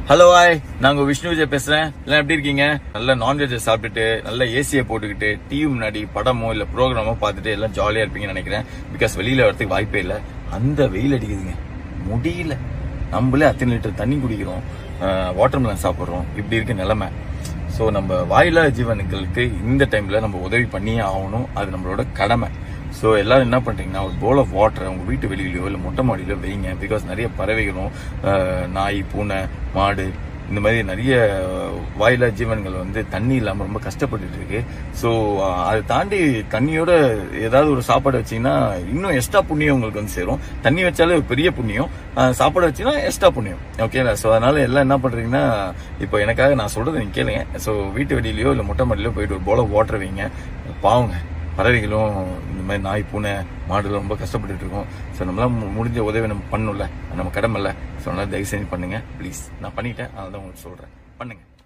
hello hi நாங்க விஷ்ணு விஜய் பேசுறேன் எல்லாம் எப்படி இருக்கீங்க நல்ல நான்வெஜ் சாப்பிட்டுட்டு நல்ல ஏசியை போட்டுக்கிட்டு டிவி முன்னாடி படமோ இல்ல ப்ரோக்ராமோ பார்த்துட்டு எல்லாம் ஜாலியா இருப்பீங்கன்னு நினைக்கிறேன் பிகாஸ் வெளியில வரதுக்கு வாய்ப்பே இல்ல அந்த வெயில் அடிக்குதுங்க முடியல நம்மளே அத்தனை லிட்டர் தண்ணி குடிக்கிறோம் வாட்டர் மெலன் சாப்பிடுறோம் இப்படி இருக்க நிலைமை ஸோ நம்ம வாயிலா ஜீவனுங்களுக்கு இந்த டைம்ல நம்ம உதவி பண்ணியே ஆகணும் அது நம்மளோட கடமை ஸோ எல்லாரும் என்ன பண்றீங்கன்னா ஒரு போல் ஆஃப் வாட்டர் உங்க வீட்டு வெளியிலயோ இல்லை மொட்டை மாடியிலோ வைங்க பிகாஸ் நிறைய பறவைகளும் அஹ், நாய் பூனை மாடு இந்த மாதிரி நிறைய வாயிலா ஜீவன்கள் வந்து தண்ணி இல்லாம ரொம்ப கஷ்டப்பட்டுட்டு இருக்கு ஸோ அதை தாண்டி தண்ணியோட ஏதாவது ஒரு சாப்பாடு வச்சீங்கன்னா இன்னும் எக்ஸ்ட்ரா புண்ணியம் உங்களுக்கு வந்து சேரும் தண்ணி வச்சாலே ஒரு பெரிய புண்ணியம் அஹ், சாப்பாடு வச்சீங்கன்னா எக்ஸ்ட்ரா புண்ணியம் ஓகேங்களா ஸோ அதனால எல்லாம் என்ன பண்றீங்கன்னா இப்போ எனக்காக நான் சொல்றதை நீங்க கேளுங்க ஸோ வீட்டு வெளியிலயோ இல்லை மொட்டை மாடியிலயோ போயிட்டு ஒரு போல வாட்டர் வைங்க பாவங்க பறவைகளும் இந்த மாதிரி நாய் பூனை மாடுலாம் ரொம்ப கஷ்டப்பட்டுட்டு இருக்கோம் ஸோ நம்மளாம் மு- முடிஞ்ச உதவி நம்ம பண்ணணும்ல அது நம்ம கடமை இல்லை ஸோ அதனால தயவு செஞ்சு பண்ணுங்க ப்ளீஸ் நான் பண்ணிட்டேன் அதனால தான் உங்களுக்கு சொல்றேன் பண்ணுங்க